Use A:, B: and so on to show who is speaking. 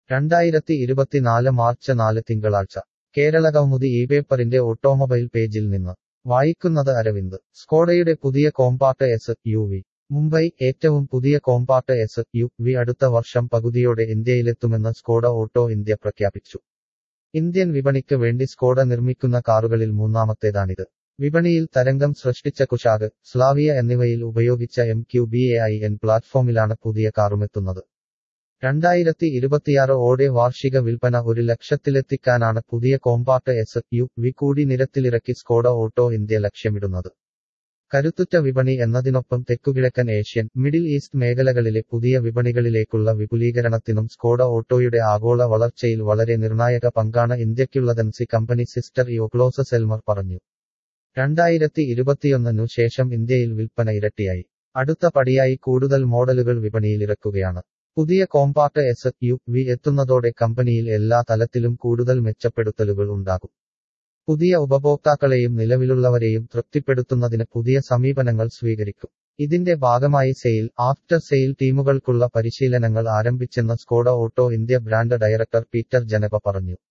A: രണ്ടായിരത്തി ഇരുപത്തിനാല് മാർച്ച് നാല് തിങ്കളാഴ്ച കേരള കൗമുദി ഈ പേപ്പറിന്റെ ഓട്ടോമൊബൈൽ പേജിൽ നിന്ന് വായിക്കുന്നത് അരവിന്ദ് സ്കോഡയുടെ പുതിയ compact S U V Mumbai ഏറ്റവും പുതിയ കോമ്പാക്ട് എസ് യു വി അടുത്ത വർഷം പകുതിയോടെ ഇന്ത്യയിലെത്തുമെന്ന് സ്കോഡ ഓട്ടോ ഇന്ത്യ പ്രഖ്യാപിച്ചു ഇന്ത്യൻ വിപണിക്ക് വേണ്ടി സ്കോഡ നിർമ്മിക്കുന്ന കാറുകളിൽ മൂന്നാമത്തേതാണിത് വിപണിയിൽ തരംഗം സൃഷ്ടിച്ച കുഷാഗ് സ്ലാവിയ എന്നിവയിൽ ഉപയോഗിച്ച M Q B A I N പ്ലാറ്റ്ഫോമിലാണ് പുതിയ കാറുമെത്തുന്നത് രണ്ടായിരത്തി ഇരുപത്തിയാറ് ഓടെ വാർഷിക വിൽപ്പന ഒരു ലക്ഷത്തിലെത്തിക്കാനാണ് പുതിയ കോമ്പാക്ട് എസ് യു വി കൂടി നിരത്തിലിറക്കി സ്കോഡ ഓട്ടോ ഇന്ത്യ ലക്ഷ്യമിടുന്നത് കരുത്തുറ്റ വിപണി എന്നതിനൊപ്പം തെക്കുകിഴക്കൻ ഏഷ്യൻ മിഡിൽ ഈസ്റ്റ് മേഖലകളിലെ പുതിയ വിപണികളിലേക്കുള്ള വിപുലീകരണത്തിനും സ്കോഡ ഓട്ടോയുടെ ആഗോള വളർച്ചയിൽ വളരെ നിർണായക പങ്കാണ് ഇന്ത്യയ്ക്കുള്ളതെന്ന് കമ്പനി സിസ്റ്റർ യോക്ലോസ സെൽമർ പറഞ്ഞു രണ്ടായിരത്തി ഇരുപത്തിയൊന്നിനു ശേഷം ഇന്ത്യയിൽ വിൽപ്പന ഇരട്ടിയായി അടുത്ത പടിയായി കൂടുതൽ മോഡലുകൾ വിപണിയിലിറക്കുകയാണ് പുതിയ കോമ്പാക്ട് എസ് യു വി എത്തുന്നതോടെ കമ്പനിയിൽ എല്ലാ തലത്തിലും കൂടുതൽ മെച്ചപ്പെടുത്തലുകൾ ഉണ്ടാകും പുതിയ ഉപഭോക്താക്കളെയും നിലവിലുള്ളവരെയും തൃപ്തിപ്പെടുത്തുന്നതിന് പുതിയ സമീപനങ്ങൾ സ്വീകരിക്കും ഇതിന്റെ ഭാഗമായി സെയിൽ ആഫ്റ്റർ സെയിൽ ടീമുകൾക്കുള്ള പരിശീലനങ്ങൾ ആരംഭിച്ചെന്ന് Skoda auto India brand director Peter Janeba പറഞ്ഞു